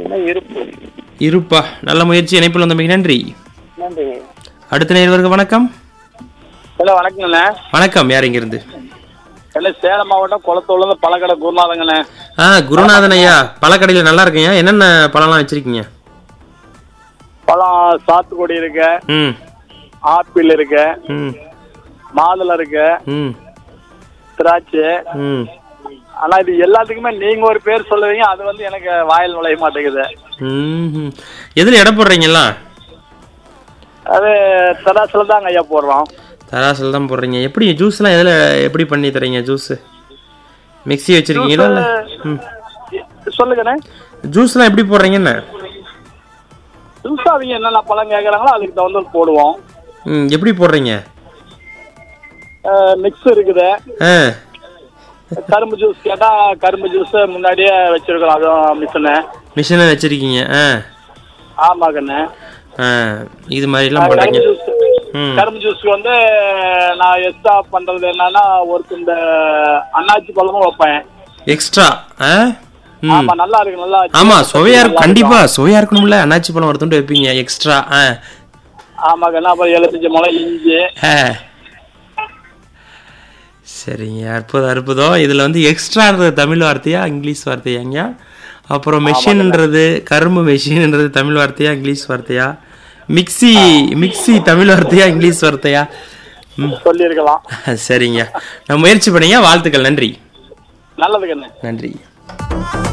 பார்த்தீங்கன்னா இருப்பு இருப்பா நல்ல முயற்சி இணைப்பில் வந்தமைக்கு நன்றி நன்றி அடுத்த நேர்வருக்கு வணக்கம் ஹலோ வணக்கங்கண்ணே வணக்கம் யார் இங்கிருந்து என்ன சேலம் மாவட்டம் குளத்தூர்ல பழக்கடை குருநாதங்கண்ணே ஆ குருநாதன் ஐயா பழக்கடையில் நல்லா இருக்கீங்க என்னென்ன பழம்லாம் வச்சிருக்கீங்க பழம் சாத்துக்குடி இருக்கு ம் ஆப்பிள் இருக்கு ம் மாதுளை இருக்கு ம் திராட்சை ம் ஆனா இது எல்லாத்துக்குமே நீங்க ஒரு பேர் சொல்லுவீங்க அது வந்து எனக்கு வாயில் நுழைய மாட்டேங்குது ம் எதில் எடை போடுறீங்களா அது தராசுல தாங்க ஐயா போடுறோம் தராசில் தான் போடுறீங்க எப்படி ஜூஸ்லாம் எதில் எப்படி பண்ணி தரீங்க ஜூஸு மிக்ஸி வச்சிருக்கீங்களா இல்லை ம் சொல்லுங்கண்ணே ஜூஸ்லாம் எப்படி போடுறீங்கன்னு புதுசா அவங்க என்னென்ன பழம் கேட்கறாங்களோ அதுக்கு தகுந்த போடுவோம் ம் எப்படி போடுறீங்க மிக்ஸ் இருக்குது ஆ கரும்பு ஜூஸ் கேட்டா கரும்பு ஜூஸ் முன்னாடியே வச்சிருக்கிறோம் அதுவும் மிஷினு மிஷினை வச்சிருக்கீங்க ஆ ஆமாங்கண்ணே ஆ இது மாதிரிலாம் கரும்பு பண்ணுறீங்க ஜூஸ் ம் கரும்பு ஜூஸ்க்கு வந்து நான் எக்ஸ்ட்ரா பண்றது என்னன்னா ஒரு இந்த அன்னாச்சி பழமும் வைப்பேன் எக்ஸ்ட்ரா ஆ ம் ஆமா நல்லா இருக்கு நல்லா ஆமா சுவையா நல்லா இருக்கும் கண்டிப்பா சுவையா இருக்கணும்ல அன்னாச்சி பழம் ஒரு துண்டு வைப்பீங்க எக்ஸ்ட்ரா ஆ ஆமாங்கண்ணா அப்புறம் எழுபத்தஞ்சு முளை இஞ்சி ஆ. சரிங்க அற்புதம் அற்புதம் இதுல வந்து எக்ஸ்ட்ரான்றது தமிழ் வார்த்தையா இங்கிலீஷ் வார்த்தையாங்க அப்புறம் மெஷின்ன்றது கரும்பு மெஷின்ன்றது தமிழ் வார்த்தையா இங்கிலீஷ் வார்த்தையா மிக்ஸி மிக்ஸி தமிழ் வார்த்தையா இங்கிலீஷ் வார்த்தையா ம் சொல்லியிருக்கலாம் சரிங்க நான் முயற்சி பண்ணீங்க வாழ்த்துக்கள் நன்றி நல்லது கண்ணு நன்றி